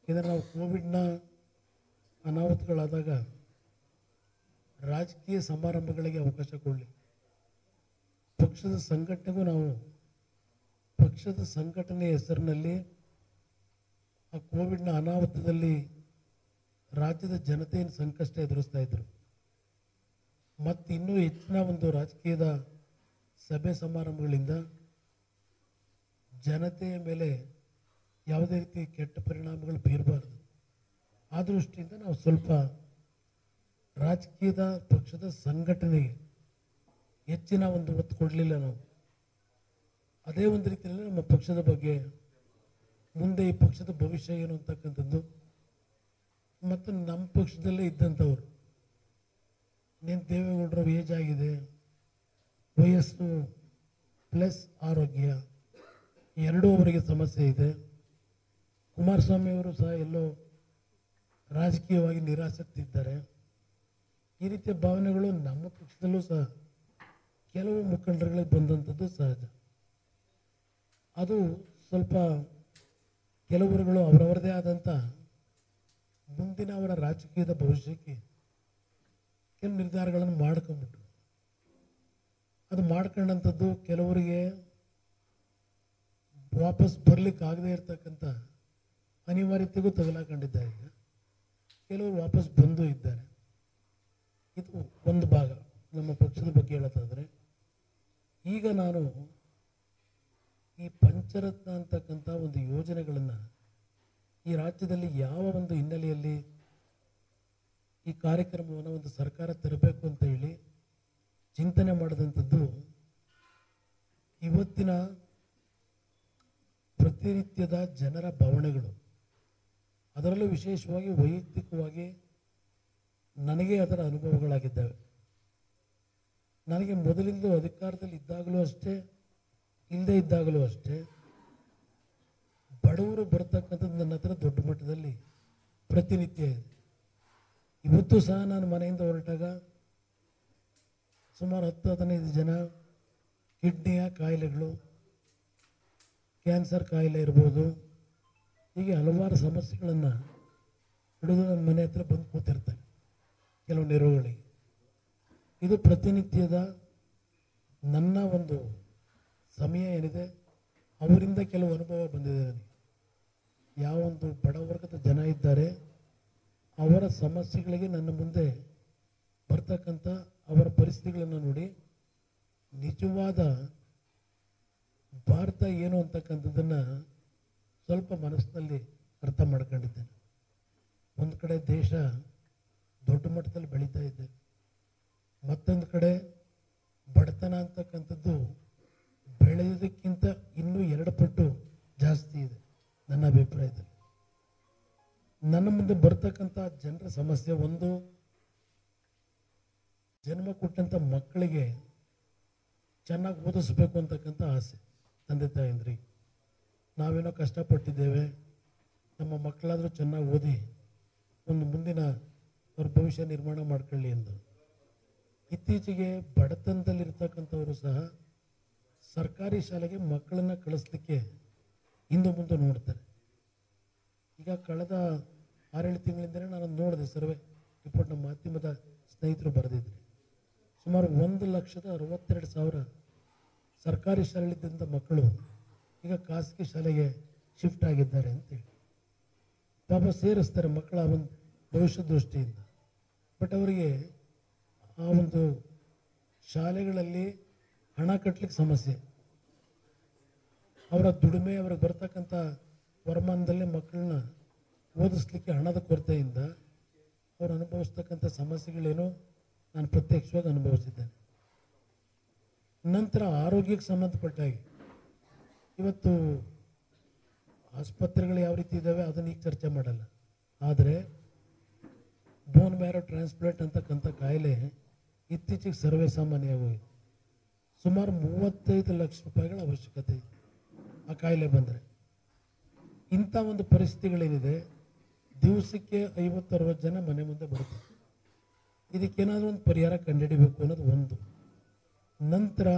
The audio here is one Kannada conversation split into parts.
ಇದನ್ನು ನಾವು ಕೋವಿಡ್ನ ಅನಾಹುತಗಳಾದಾಗ ರಾಜಕೀಯ ಸಮಾರಂಭಗಳಿಗೆ ಅವಕಾಶ ಕೊಡಲಿ ಪಕ್ಷದ ಸಂಘಟನೆಗೂ ನಾವು ಪಕ್ಷದ ಸಂಘಟನೆ ಹೆಸರಿನಲ್ಲಿ ಆ ಕೋವಿಡ್ನ ಅನಾಹುತದಲ್ಲಿ ರಾಜ್ಯದ ಜನತೆ ಏನು ಸಂಕಷ್ಟ ಎದುರಿಸ್ತಾ ಇದ್ರು ಮತ್ತು ಇನ್ನೂ ಹೆಚ್ಚಿನ ಒಂದು ರಾಜಕೀಯದ ಸಭೆ ಸಮಾರಂಭಗಳಿಂದ ಜನತೆಯ ಮೇಲೆ ಯಾವುದೇ ರೀತಿ ಕೆಟ್ಟ ಪರಿಣಾಮಗಳು ಬೀರಬಾರ್ದು ಆ ದೃಷ್ಟಿಯಿಂದ ನಾವು ಸ್ವಲ್ಪ ರಾಜಕೀಯದ ಪಕ್ಷದ ಸಂಘಟನೆಗೆ ಹೆಚ್ಚಿನ ಒಂದು ಒತ್ತು ಕೊಡಲಿಲ್ಲ ನಾವು ಅದೇ ಒಂದು ರೀತಿಯಲ್ಲಿ ನಮ್ಮ ಪಕ್ಷದ ಬಗ್ಗೆ ಮುಂದೆ ಈ ಪಕ್ಷದ ಭವಿಷ್ಯ ಏನು ಅಂತಕ್ಕಂಥದ್ದು ಮತ್ತು ನಮ್ಮ ಪಕ್ಷದಲ್ಲೇ ಇದ್ದಂಥವ್ರು ನೀನು ದೇವೇಗೌಡರು ಏಜ್ ಆಗಿದೆ ವಯಸ್ಸು ಪ್ಲಸ್ ಆರೋಗ್ಯ ಎರಡೂ ಅವರಿಗೆ ಸಮಸ್ಯೆ ಇದೆ ಕುಮಾರಸ್ವಾಮಿ ಅವರು ಸಹ ಎಲ್ಲೋ ರಾಜಕೀಯವಾಗಿ ನಿರಾಸಕ್ತಿ ಇದ್ದಾರೆ ಈ ರೀತಿಯ ಭಾವನೆಗಳು ನಮ್ಮ ಪಕ್ಷದಲ್ಲೂ ಸಹ ಕೆಲವು ಮುಖಂಡರುಗಳಿಗೆ ಬಂದಂಥದ್ದು ಸಹಜ ಅದು ಸ್ವಲ್ಪ ಕೆಲವರುಗಳು ಅವರವರದೇ ಆದಂಥ ಮುಂದಿನ ಅವರ ರಾಜಕೀಯದ ಭವಿಷ್ಯಕ್ಕೆ ಕೆಲವು ನಿರ್ಧಾರಗಳನ್ನು ಮಾಡ್ಕೊಂಬಿಟ್ರು ಅದು ಮಾಡ್ಕೊಂಡಂಥದ್ದು ಕೆಲವರಿಗೆ ವಾಪಸ್ ಬರ್ಲಿಕ್ಕೆ ಆಗದೇ ಇರತಕ್ಕಂಥ ಅನಿವಾರ್ಯತೆಗೂ ತಗಲಾಕೊಂಡಿದ್ದಾರೆ ಈಗ ಕೆಲವರು ವಾಪಸ್ ಬಂದು ಇದ್ದಾರೆ ಇದು ಒಂದು ಭಾಗ ನಮ್ಮ ಪಕ್ಷದ ಬಗ್ಗೆ ಹೇಳೋದಾದರೆ ಈಗ ನಾನು ಈ ಪಂಚರತ್ನ ಅಂತಕ್ಕಂಥ ಒಂದು ಯೋಜನೆಗಳನ್ನು ಈ ರಾಜ್ಯದಲ್ಲಿ ಯಾವ ಒಂದು ಹಿನ್ನೆಲೆಯಲ್ಲಿ ಈ ಕಾರ್ಯಕ್ರಮವನ್ನು ಒಂದು ಸರ್ಕಾರ ತರಬೇಕು ಅಂತ ಹೇಳಿ ಚಿಂತನೆ ಮಾಡಿದಂಥದ್ದು ಇವತ್ತಿನ ಪ್ರತಿನಿತ್ಯದ ಜನರ ಭಾವನೆಗಳು ಅದರಲ್ಲೂ ವಿಶೇಷವಾಗಿ ವೈಯಕ್ತಿಕವಾಗಿ ನನಗೆ ಅದರ ಅನುಭವಗಳಾಗಿದ್ದಾವೆ ನನಗೆ ಮೊದಲಿಂದ ಅಧಿಕಾರದಲ್ಲಿ ಇದ್ದಾಗಲೂ ಅಷ್ಟೇ ಇಲ್ಲದೆ ಇದ್ದಾಗಲೂ ಅಷ್ಟೇ ಬಡವರು ಬರ್ತಕ್ಕಂಥದ್ದು ನನ್ನ ಹತ್ರ ದೊಡ್ಡ ಮಟ್ಟದಲ್ಲಿ ಪ್ರತಿನಿತ್ಯ ಇದೆ ಇವತ್ತು ಸಹ ನಾನು ಮನೆಯಿಂದ ಹೊರಟಾಗ ಸುಮಾರು ಹತ್ತು ಹದಿನೈದು ಜನ ಕಿಡ್ನಿಯ ಕಾಯಿಲೆಗಳು ಕ್ಯಾನ್ಸರ್ ಕಾಯಿಲೆ ಇರ್ಬೋದು ಹೀಗೆ ಹಲವಾರು ಸಮಸ್ಯೆಗಳನ್ನು ಹಿಡಿದು ನನ್ನ ಮನೆ ಹತ್ರ ಬಂದು ಕೂತಿರ್ತಾರೆ ಕೆಲವು ನೆರವುಗಳಿಗೆ ಇದು ಪ್ರತಿನಿತ್ಯದ ನನ್ನ ಒಂದು ಸಮಯ ಏನಿದೆ ಅವರಿಂದ ಕೆಲವು ಅನುಭವ ಬಂದಿದೆ ನನಗೆ ಯಾವೊಂದು ಬಡವರ್ಗದ ಜನ ಇದ್ದಾರೆ ಅವರ ಸಮಸ್ಯೆಗಳಿಗೆ ನನ್ನ ಮುಂದೆ ಬರ್ತಕ್ಕಂಥ ಅವರ ಪರಿಸ್ಥಿತಿಗಳನ್ನು ನೋಡಿ ನಿಜವಾದ ಭಾರತ ಏನು ಅಂತಕ್ಕಂಥದ್ದನ್ನು ಸ್ವಲ್ಪ ಮನಸ್ಸಿನಲ್ಲಿ ಅರ್ಥ ಮಾಡ್ಕೊಂಡಿದ್ದೇನೆ ಒಂದು ಕಡೆ ದೇಶ ದೊಡ್ಡ ಮಟ್ಟದಲ್ಲಿ ಬೆಳೀತಾ ಇದೆ ಮತ್ತೊಂದು ಕಡೆ ಬಡತನ ಅಂತಕ್ಕಂಥದ್ದು ಬೆಳೆಯೋದಕ್ಕಿಂತ ಇನ್ನೂ ಎರಡು ಪಟ್ಟು ಜಾಸ್ತಿ ಇದೆ ನನ್ನ ಅಭಿಪ್ರಾಯದಲ್ಲಿ ನನ್ನ ಮುಂದೆ ಬರ್ತಕ್ಕಂಥ ಜನರ ಸಮಸ್ಯೆ ಒಂದು ಜನ್ಮ ಕೊಟ್ಟಂಥ ಮಕ್ಕಳಿಗೆ ಚೆನ್ನಾಗಿ ಓದಿಸ್ಬೇಕು ಅಂತಕ್ಕಂಥ ಆಸೆ ತಂದೆ ತಾಯಂದ್ರಿಗೆ ನಾವೇನೋ ಕಷ್ಟಪಟ್ಟಿದ್ದೇವೆ ನಮ್ಮ ಮಕ್ಕಳಾದರೂ ಚೆನ್ನಾಗಿ ಓದಿ ಒಂದು ಮುಂದಿನ ಅವ್ರ ಭವಿಷ್ಯ ನಿರ್ಮಾಣ ಮಾಡ್ಕೊಳ್ಳಿ ಎಂದು ಇತ್ತೀಚೆಗೆ ಬಡತನದಲ್ಲಿರ್ತಕ್ಕಂಥವರು ಸಹ ಸರ್ಕಾರಿ ಶಾಲೆಗೆ ಮಕ್ಕಳನ್ನು ಕಳಿಸ್ಲಿಕ್ಕೆ ಹಿಂದೆ ಮುಂದೆ ನೋಡ್ತಾರೆ ಈಗ ಕಳೆದ ಆರೇಳು ತಿಂಗಳಿಂದಲೇ ನಾನು ನೋಡಿದೆ ಸರ್ವೆ ರಿಪೋರ್ಟ್ ನಮ್ಮ ಮಾಧ್ಯಮದ ಸ್ನೇಹಿತರು ಬರೆದಿದ್ರು ಸುಮಾರು ಒಂದು ಲಕ್ಷದ ಅರವತ್ತೆರಡು ಸಾವಿರ ಸರ್ಕಾರಿ ಶಾಲೆಯಲ್ಲಿದ್ದಂಥ ಮಕ್ಕಳು ಈಗ ಖಾಸಗಿ ಶಾಲೆಗೆ ಶಿಫ್ಟ್ ಆಗಿದ್ದಾರೆ ಅಂತೇಳಿ ಪಾಪ ಸೇರಿಸ್ತಾರೆ ಮಕ್ಕಳ ಒಂದು ಭವಿಷ್ಯ ದೃಷ್ಟಿಯಿಂದ ಬಟ್ ಅವರಿಗೆ ಆ ಒಂದು ಶಾಲೆಗಳಲ್ಲಿ ಹಣ ಕಟ್ಟಲಿಕ್ಕೆ ಸಮಸ್ಯೆ ಅವರ ದುಡಿಮೆ ಅವ್ರಿಗೆ ಬರ್ತಕ್ಕಂಥ ವರಮಾನದಲ್ಲಿ ಮಕ್ಕಳನ್ನ ಓದಿಸ್ಲಿಕ್ಕೆ ಹಣದ ಕೊರತೆಯಿಂದ ಅವರು ಅನುಭವಿಸ್ತಕ್ಕಂಥ ಸಮಸ್ಯೆಗಳೇನು ನಾನು ಪ್ರತ್ಯಕ್ಷವಾಗಿ ಅನುಭವಿಸಿದ್ದೇನೆ ನಂತರ ಆರೋಗ್ಯಕ್ಕೆ ಸಂಬಂಧಪಟ್ಟ ಹಾಗೆ ಇವತ್ತು ಆಸ್ಪತ್ರೆಗಳು ಯಾವ ರೀತಿ ಇದ್ದಾವೆ ಅದನ್ನು ಈಗ ಚರ್ಚೆ ಮಾಡಲ್ಲ ಆದರೆ ಬೋನ್ ಮ್ಯಾರೋ ಟ್ರಾನ್ಸ್ಪ್ಲಾಂಟ್ ಅಂತಕ್ಕಂಥ ಕಾಯಿಲೆ ಇತ್ತೀಚೆಗೆ ಸರ್ವೇ ಸಾಮಾನ್ಯವಾಗಿದೆ ಸುಮಾರು ಮೂವತ್ತೈದು ಲಕ್ಷ ರೂಪಾಯಿಗಳ ಅವಶ್ಯಕತೆ ಇದೆ ಆ ಕಾಯಿಲೆ ಬಂದರೆ ಇಂಥ ಒಂದು ಪರಿಸ್ಥಿತಿಗಳೇನಿದೆ ದಿವಸಕ್ಕೆ ಐವತ್ತು ಅರವತ್ತು ಜನ ಮನೆ ಮುಂದೆ ಬರ್ತಾರೆ ಇದಕ್ಕೇನಾದರೂ ಒಂದು ಪರಿಹಾರ ಕಂಡುಹಿಡಿಬೇಕು ಅನ್ನೋದು ಒಂದು ನಂತರ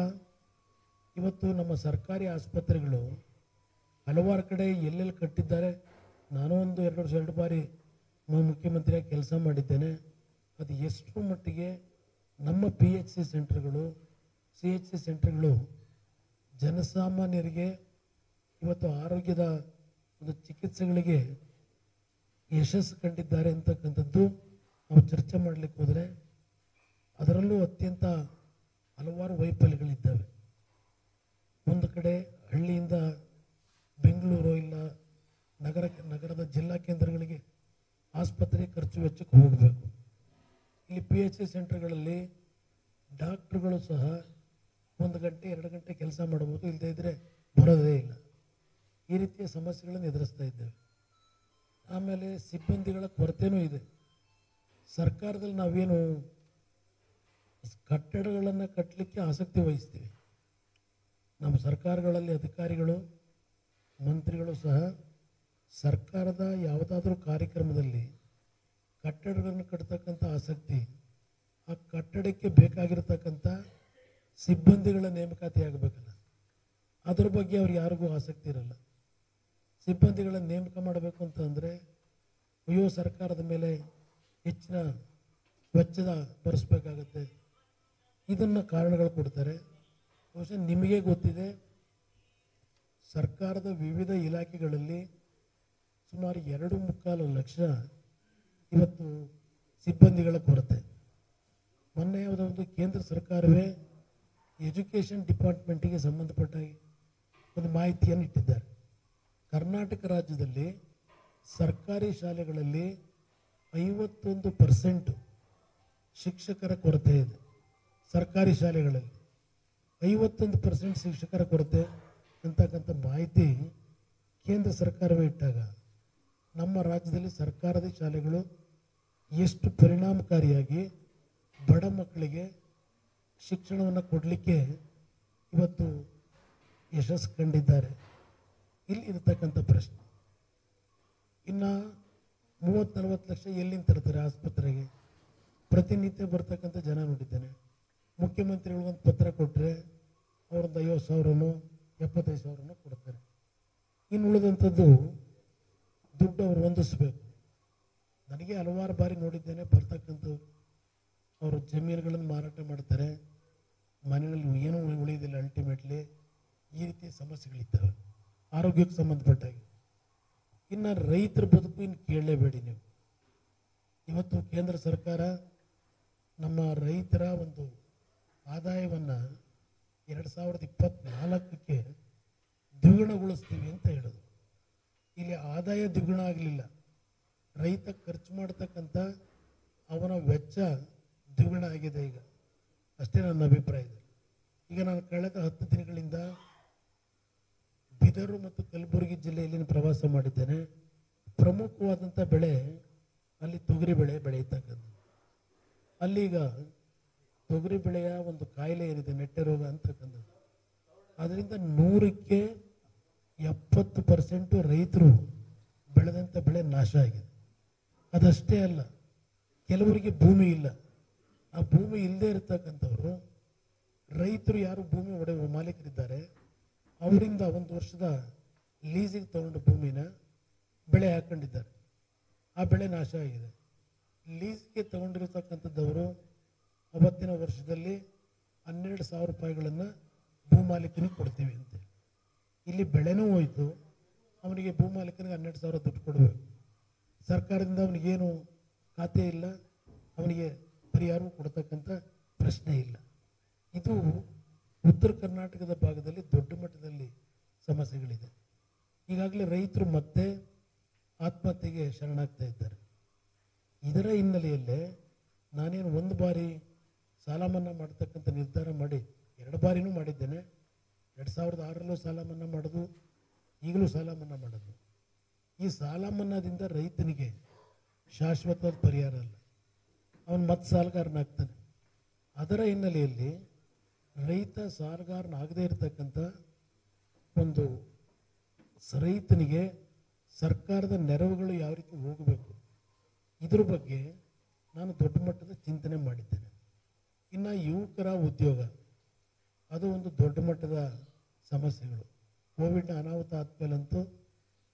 ಇವತ್ತು ನಮ್ಮ ಸರ್ಕಾರಿ ಆಸ್ಪತ್ರೆಗಳು ಹಲವಾರು ಕಡೆ ಎಲ್ಲೆಲ್ಲಿ ಕಟ್ಟಿದ್ದಾರೆ ನಾನು ಒಂದು ಎರಡು ವರ್ಷ ಎರಡು ಬಾರಿ ಮ- ಮುಖ್ಯಮಂತ್ರಿಯಾಗಿ ಕೆಲಸ ಮಾಡಿದ್ದೇನೆ ಅದು ಎಷ್ಟು ಮಟ್ಟಿಗೆ ನಮ್ಮ ಪಿ ಎಚ್ ಸಿ ಸೆಂಟರ್ಗಳು ಸಿ ಎಚ್ ಸಿ ಸೆಂಟರ್ಗಳು ಜನಸಾಮಾನ್ಯರಿಗೆ ಇವತ್ತು ಆರೋಗ್ಯದ ಒಂದು ಚಿಕಿತ್ಸೆಗಳಿಗೆ ಯಶಸ್ಸು ಕಂಡಿದ್ದಾರೆ ಅಂತಕ್ಕಂಥದ್ದು ನಾವು ಚರ್ಚೆ ಮಾಡಲಿಕ್ಕೆ ಹೋದರೆ ಅದರಲ್ಲೂ ಅತ್ಯಂತ ಹಲವಾರು ವೈಫಲ್ಯಗಳಿದ್ದಾವೆ ಒಂದು ಕಡೆ ಹಳ್ಳಿಯಿಂದ ಬೆಂಗಳೂರು ಇಲ್ಲ ನಗರ ನಗರದ ಜಿಲ್ಲಾ ಕೇಂದ್ರಗಳಿಗೆ ಆಸ್ಪತ್ರೆ ಖರ್ಚು ವೆಚ್ಚಕ್ಕೆ ಹೋಗಬೇಕು ಇಲ್ಲಿ ಪಿ ಎಚ್ ಸಿ ಸೆಂಟರ್ಗಳಲ್ಲಿ ಡಾಕ್ಟ್ರುಗಳು ಸಹ ಒಂದು ಗಂಟೆ ಎರಡು ಗಂಟೆ ಕೆಲಸ ಮಾಡಬಹುದು ಇಲ್ಲದೇ ಇದ್ದರೆ ಬರೋದೇ ಇಲ್ಲ ಈ ರೀತಿಯ ಸಮಸ್ಯೆಗಳನ್ನು ಎದುರಿಸ್ತಾ ಇದ್ದೇವೆ ಆಮೇಲೆ ಸಿಬ್ಬಂದಿಗಳ ಕೊರತೆನೂ ಇದೆ ಸರ್ಕಾರದಲ್ಲಿ ನಾವೇನು ಕಟ್ಟಡಗಳನ್ನು ಕಟ್ಟಲಿಕ್ಕೆ ಆಸಕ್ತಿ ವಹಿಸ್ತೀವಿ ನಮ್ಮ ಸರ್ಕಾರಗಳಲ್ಲಿ ಅಧಿಕಾರಿಗಳು ಮಂತ್ರಿಗಳು ಸಹ ಸರ್ಕಾರದ ಯಾವುದಾದ್ರೂ ಕಾರ್ಯಕ್ರಮದಲ್ಲಿ ಕಟ್ಟಡಗಳನ್ನು ಕಟ್ತಕ್ಕಂಥ ಆಸಕ್ತಿ ಆ ಕಟ್ಟಡಕ್ಕೆ ಬೇಕಾಗಿರತಕ್ಕಂಥ ಸಿಬ್ಬಂದಿಗಳ ನೇಮಕಾತಿ ಆಗಬೇಕಲ್ಲ ಅದ್ರ ಬಗ್ಗೆ ಅವ್ರಿಗೆ ಯಾರಿಗೂ ಆಸಕ್ತಿ ಇರಲ್ಲ ಸಿಬ್ಬಂದಿಗಳ ನೇಮಕ ಮಾಡಬೇಕು ಅಂತಂದರೆ ಅಯ್ಯೋ ಸರ್ಕಾರದ ಮೇಲೆ ಹೆಚ್ಚಿನ ವೆಚ್ಚದ ಭರಿಸ್ಬೇಕಾಗತ್ತೆ ಇದನ್ನು ಕಾರಣಗಳು ಕೊಡ್ತಾರೆ ಬಹುಶಃ ನಿಮಗೆ ಗೊತ್ತಿದೆ ಸರ್ಕಾರದ ವಿವಿಧ ಇಲಾಖೆಗಳಲ್ಲಿ ಸುಮಾರು ಎರಡು ಮುಕ್ಕಾಲು ಲಕ್ಷ ಇವತ್ತು ಸಿಬ್ಬಂದಿಗಳ ಕೊರತೆ ಮೊನ್ನೆ ಯಾವುದೋ ಒಂದು ಕೇಂದ್ರ ಸರ್ಕಾರವೇ ಎಜುಕೇಷನ್ ಡಿಪಾರ್ಟ್ಮೆಂಟಿಗೆ ಸಂಬಂಧಪಟ್ಟ ಒಂದು ಮಾಹಿತಿಯನ್ನು ಇಟ್ಟಿದ್ದಾರೆ ಕರ್ನಾಟಕ ರಾಜ್ಯದಲ್ಲಿ ಸರ್ಕಾರಿ ಶಾಲೆಗಳಲ್ಲಿ ಐವತ್ತೊಂದು ಪರ್ಸೆಂಟ್ ಶಿಕ್ಷಕರ ಕೊರತೆ ಇದೆ ಸರ್ಕಾರಿ ಶಾಲೆಗಳಲ್ಲಿ ಐವತ್ತೊಂದು ಪರ್ಸೆಂಟ್ ಶಿಕ್ಷಕರ ಕೊರತೆ ಅಂತಕ್ಕಂಥ ಮಾಹಿತಿ ಕೇಂದ್ರ ಸರ್ಕಾರವೇ ಇಟ್ಟಾಗ ನಮ್ಮ ರಾಜ್ಯದಲ್ಲಿ ಸರ್ಕಾರದ ಶಾಲೆಗಳು ಎಷ್ಟು ಪರಿಣಾಮಕಾರಿಯಾಗಿ ಬಡ ಮಕ್ಕಳಿಗೆ ಶಿಕ್ಷಣವನ್ನು ಕೊಡಲಿಕ್ಕೆ ಇವತ್ತು ಯಶಸ್ಸು ಕಂಡಿದ್ದಾರೆ ಇಲ್ಲಿ ಇರತಕ್ಕಂಥ ಪ್ರಶ್ನೆ ಇನ್ನು ಮೂವತ್ತು ನಲವತ್ತು ಲಕ್ಷ ಎಲ್ಲಿಂದ ತರ್ತಾರೆ ಆಸ್ಪತ್ರೆಗೆ ಪ್ರತಿನಿತ್ಯ ಬರ್ತಕ್ಕಂಥ ಜನ ನೋಡಿದ್ದೇನೆ ಮುಖ್ಯಮಂತ್ರಿಗಳು ಒಂದು ಪತ್ರ ಕೊಟ್ಟರೆ ಅವ್ರದ್ದು ಐವತ್ತು ಸಾವಿರನೋ ಎಪ್ಪತ್ತೈದು ಸಾವಿರನೋ ಕೊಡ್ತಾರೆ ಇನ್ನು ಉಳಿದಂಥದ್ದು ದುಡ್ಡು ಅವರು ಹೊಂದಿಸ್ಬೇಕು ನನಗೆ ಹಲವಾರು ಬಾರಿ ನೋಡಿದ್ದೇನೆ ಬರ್ತಕ್ಕಂಥವ್ರು ಅವರು ಜಮೀನುಗಳನ್ನು ಮಾರಾಟ ಮಾಡ್ತಾರೆ ಮನೆಯಲ್ಲಿ ಏನೂ ಉಳಿಯೋದಿಲ್ಲ ಅಲ್ಟಿಮೇಟ್ಲಿ ಈ ರೀತಿಯ ಸಮಸ್ಯೆಗಳಿದ್ದಾವೆ ಆರೋಗ್ಯಕ್ಕೆ ಸಂಬಂಧಪಟ್ಟಾಗೆ ಇನ್ನು ರೈತರ ಬದುಕು ಇನ್ನು ಕೇಳಲೇಬೇಡಿ ನೀವು ಇವತ್ತು ಕೇಂದ್ರ ಸರ್ಕಾರ ನಮ್ಮ ರೈತರ ಒಂದು ಆದಾಯವನ್ನು ಎರಡು ಸಾವಿರದ ಇಪ್ಪತ್ತ್ನಾಲ್ಕಕ್ಕೆ ದ್ವಿಗುಣಗೊಳಿಸ್ತೀವಿ ಅಂತ ಹೇಳೋದು ಇಲ್ಲಿ ಆದಾಯ ದ್ವಿಗುಣ ಆಗಲಿಲ್ಲ ರೈತ ಖರ್ಚು ಮಾಡ್ತಕ್ಕಂಥ ಅವನ ವೆಚ್ಚ ದ್ವಿಗುಣ ಆಗಿದೆ ಈಗ ಅಷ್ಟೇ ನನ್ನ ಅಭಿಪ್ರಾಯ ಇದೆ ಈಗ ನಾನು ಕಳೆದ ಹತ್ತು ದಿನಗಳಿಂದ ಬಿದರು ಮತ್ತು ಕಲಬುರಗಿ ಜಿಲ್ಲೆಯಲ್ಲಿ ನಾನು ಪ್ರವಾಸ ಮಾಡಿದ್ದೇನೆ ಪ್ರಮುಖವಾದಂಥ ಬೆಳೆ ಅಲ್ಲಿ ತೊಗರಿ ಬೆಳೆ ಬೆಳೆಯತಕ್ಕದ್ದು ಅಲ್ಲೀಗ ತೊಗರಿ ಬೆಳೆಯ ಒಂದು ಕಾಯಿಲೆ ಏನಿದೆ ನೆಟ್ಟೆ ರೋಗ ಅಂತಕ್ಕಂಥದ್ದು ಅದರಿಂದ ನೂರಕ್ಕೆ ಎಪ್ಪತ್ತು ಪರ್ಸೆಂಟು ರೈತರು ಬೆಳೆದಂಥ ಬೆಳೆ ನಾಶ ಆಗಿದೆ ಅದಷ್ಟೇ ಅಲ್ಲ ಕೆಲವರಿಗೆ ಭೂಮಿ ಇಲ್ಲ ಆ ಭೂಮಿ ಇಲ್ಲದೆ ಇರತಕ್ಕಂಥವ್ರು ರೈತರು ಯಾರು ಭೂಮಿ ಒಡೆ ಮಾಲೀಕರಿದ್ದಾರೆ ಅವರಿಂದ ಒಂದು ವರ್ಷದ ಲೀಸಿಗೆ ತಗೊಂಡು ಭೂಮಿನ ಬೆಳೆ ಹಾಕೊಂಡಿದ್ದಾರೆ ಆ ಬೆಳೆ ನಾಶ ಆಗಿದೆ ಲೀಸ್ಗೆ ತಗೊಂಡಿರತಕ್ಕಂಥದ್ದವರು ಅವತ್ತಿನ ವರ್ಷದಲ್ಲಿ ಹನ್ನೆರಡು ಸಾವಿರ ರೂಪಾಯಿಗಳನ್ನು ಭೂಮಾಲೀಕನಿಗೆ ಕೊಡ್ತೀವಿ ಅಂತೇಳಿ ಇಲ್ಲಿ ಬೆಳೆನೂ ಹೋಯಿತು ಅವನಿಗೆ ಭೂಮಾಲೀಕನಿಗೆ ಹನ್ನೆರಡು ಸಾವಿರ ದುಡ್ಡು ಕೊಡಬೇಕು ಸರ್ಕಾರದಿಂದ ಅವನಿಗೇನು ಖಾತೆ ಇಲ್ಲ ಅವನಿಗೆ ಪರಿಹಾರವೂ ಕೊಡ್ತಕ್ಕಂಥ ಪ್ರಶ್ನೆ ಇಲ್ಲ ಇದು ಉತ್ತರ ಕರ್ನಾಟಕದ ಭಾಗದಲ್ಲಿ ದೊಡ್ಡ ಮಟ್ಟದಲ್ಲಿ ಸಮಸ್ಯೆಗಳಿದೆ ಈಗಾಗಲೇ ರೈತರು ಮತ್ತೆ ಆತ್ಮಹತ್ಯೆಗೆ ಶರಣಾಗ್ತಾ ಇದ್ದಾರೆ ಇದರ ಹಿನ್ನೆಲೆಯಲ್ಲೇ ನಾನೇನು ಒಂದು ಬಾರಿ ಸಾಲ ಮನ್ನಾ ಮಾಡ್ತಕ್ಕಂಥ ನಿರ್ಧಾರ ಮಾಡಿ ಎರಡು ಬಾರಿನೂ ಮಾಡಿದ್ದೇನೆ ಎರಡು ಸಾವಿರದ ಆರರಲ್ಲೂ ಸಾಲ ಮನ್ನಾ ಮಾಡೋದು ಈಗಲೂ ಸಾಲ ಮನ್ನಾ ಮಾಡೋದು ಈ ಸಾಲ ಮನ್ನಾದಿಂದ ರೈತನಿಗೆ ಶಾಶ್ವತವಾದ ಪರಿಹಾರ ಅಲ್ಲ ಅವನು ಮತ್ತೆ ಸಾಲಗಾರನಾಗ್ತಾನೆ ಅದರ ಹಿನ್ನೆಲೆಯಲ್ಲಿ ರೈತ ಸಾಲಗಾರನಾಗದೇ ಇರತಕ್ಕಂಥ ಒಂದು ಸ- ರೈತನಿಗೆ ಸರ್ಕಾರದ ನೆರವುಗಳು ಯಾವ ರೀತಿ ಹೋಗಬೇಕು ಇದ್ರ ಬಗ್ಗೆ ನಾನು ದೊಡ್ಡ ಮಟ್ಟದ ಚಿಂತನೆ ಮಾಡಿದ್ದೇನೆ ಇನ್ನು ಯುವಕರ ಉದ್ಯೋಗ ಅದು ಒಂದು ದೊಡ್ಡ ಮಟ್ಟದ ಸಮಸ್ಯೆಗಳು ಕೋವಿಡ್ನ ಅನಾಹುತ ಆದಮೇಲಂತೂ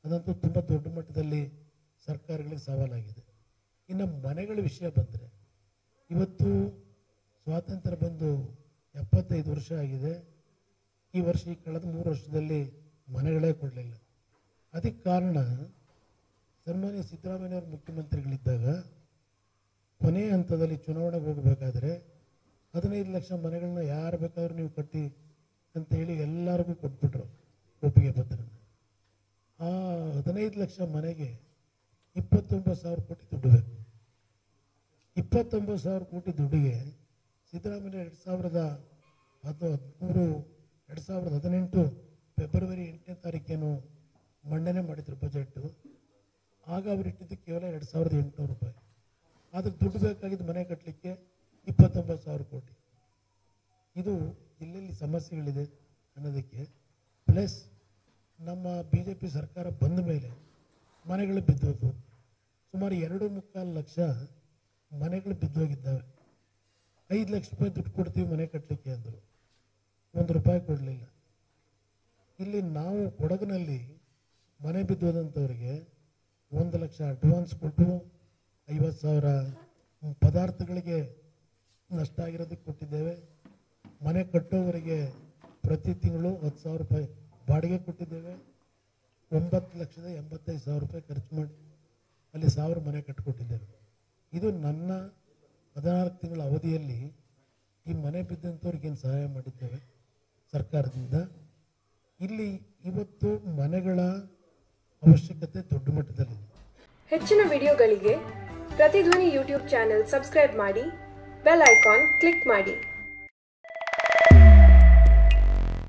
ಅದಂತೂ ತುಂಬ ದೊಡ್ಡ ಮಟ್ಟದಲ್ಲಿ ಸರ್ಕಾರಗಳಿಗೆ ಸವಾಲಾಗಿದೆ ಇನ್ನು ಮನೆಗಳ ವಿಷಯ ಬಂದರೆ ಇವತ್ತು ಸ್ವಾತಂತ್ರ್ಯ ಬಂದು ಎಪ್ಪತ್ತೈದು ವರ್ಷ ಆಗಿದೆ ಈ ವರ್ಷ ಈ ಕಳೆದ ಮೂರು ವರ್ಷದಲ್ಲಿ ಮನೆಗಳೇ ಕೊಡಲಿಲ್ಲ ಅದಕ್ಕೆ ಕಾರಣ ಸನ್ಮಾನ್ಯ ಸಿದ್ದರಾಮಯ್ಯವರು ಮುಖ್ಯಮಂತ್ರಿಗಳಿದ್ದಾಗ ಕೊನೆಯ ಹಂತದಲ್ಲಿ ಚುನಾವಣೆಗೆ ಹೋಗಬೇಕಾದ್ರೆ ಹದಿನೈದು ಲಕ್ಷ ಮನೆಗಳನ್ನ ಯಾರು ಬೇಕಾದ್ರೂ ನೀವು ಕಟ್ಟಿ ಅಂತ ಹೇಳಿ ಎಲ್ಲರಿಗೂ ಕೊಟ್ಬಿಟ್ರು ಒಪ್ಪಿಗೆ ಪತ್ರನ ಆ ಹದಿನೈದು ಲಕ್ಷ ಮನೆಗೆ ಇಪ್ಪತ್ತೊಂಬತ್ತು ಸಾವಿರ ಕೋಟಿ ದುಡ್ಡು ಬೇಕು ಇಪ್ಪತ್ತೊಂಬತ್ತು ಸಾವಿರ ಕೋಟಿ ದುಡ್ಡಿಗೆ ಸಿದ್ದರಾಮಯ್ಯ ಎರಡು ಸಾವಿರದ ಹತ್ತು ಹದಿಮೂರು ಎರಡು ಸಾವಿರದ ಹದಿನೆಂಟು ಫೆಬ್ರವರಿ ಎಂಟನೇ ತಾರೀಕೇನು ಮಂಡನೆ ಮಾಡಿದ್ರು ಬಜೆಟ್ಟು ಆಗ ಅವರು ಇಟ್ಟಿದ್ದು ಕೇವಲ ಎರಡು ಸಾವಿರದ ಎಂಟುನೂರು ರೂಪಾಯಿ ಅದಕ್ಕೆ ದುಡ್ಡು ಬೇಕಾಗಿದ್ದು ಮನೆ ಕಟ್ಟಲಿಕ್ಕೆ ಇಪ್ಪತ್ತೊಂಬತ್ತು ಸಾವಿರ ಕೋಟಿ ಇದು ಎಲ್ಲೆಲ್ಲಿ ಸಮಸ್ಯೆಗಳಿದೆ ಅನ್ನೋದಕ್ಕೆ ಪ್ಲಸ್ ನಮ್ಮ ಬಿ ಜೆ ಪಿ ಸರ್ಕಾರ ಬಂದ ಮೇಲೆ ಮನೆಗಳು ಬಿದ್ದೋದು ಸುಮಾರು ಎರಡು ಮುಕ್ಕಾಲು ಲಕ್ಷ ಮನೆಗಳು ಬಿದ್ದೋಗಿದ್ದಾವೆ ಐದು ಲಕ್ಷ ರೂಪಾಯಿ ದುಡ್ಡು ಕೊಡ್ತೀವಿ ಮನೆ ಕಟ್ಟಲಿಕ್ಕೆ ಅಂದರು ಒಂದು ರೂಪಾಯಿ ಕೊಡಲಿಲ್ಲ ಇಲ್ಲಿ ನಾವು ಕೊಡಗಿನಲ್ಲಿ ಮನೆ ಬಿದ್ದೋದಂಥವ್ರಿಗೆ ಒಂದು ಲಕ್ಷ ಅಡ್ವಾನ್ಸ್ ಕೊಟ್ಟು ಐವತ್ತು ಸಾವಿರ ಪದಾರ್ಥಗಳಿಗೆ ನಷ್ಟ ಆಗಿರೋದಕ್ಕೆ ಕೊಟ್ಟಿದ್ದೇವೆ ಮನೆ ಕಟ್ಟೋವರಿಗೆ ಪ್ರತಿ ತಿಂಗಳು ಹತ್ತು ಸಾವಿರ ರೂಪಾಯಿ ಬಾಡಿಗೆ ಕೊಟ್ಟಿದ್ದೇವೆ ಒಂಬತ್ತು ಲಕ್ಷದ ಎಂಬತ್ತೈದು ಸಾವಿರ ರೂಪಾಯಿ ಖರ್ಚು ಮಾಡಿ ಅಲ್ಲಿ ಸಾವಿರ ಮನೆ ಕಟ್ಟಿಕೊಟ್ಟಿದ್ದೇವೆ ಇದು ನನ್ನ ಹದಿನಾಲ್ಕು ತಿಂಗಳ ಅವಧಿಯಲ್ಲಿ ಈ ಮನೆ ಬಿದ್ದಂಥವ್ರಿಗೇನು ಸಹಾಯ ಮಾಡಿದ್ದೇವೆ ಸರ್ಕಾರದಿಂದ ಇಲ್ಲಿ ಇವತ್ತು ಮನೆಗಳ ಅವಶ್ಯಕತೆ ದೊಡ್ಡ ಮಟ್ಟದಲ್ಲಿದೆ ಹೆಚ್ಚಿನ ವಿಡಿಯೋಗಳಿಗೆ ಪ್ರತಿಧ್ವನಿ ಯೂಟ್ಯೂಬ್ ಚಾನೆಲ್ ಸಬ್ಸ್ಕ್ರೈಬ್ ಮಾಡಿ ಬೆಲ್ ಐಕಾನ್ ಕ್ಲಿಕ್ ಮಾಡಿ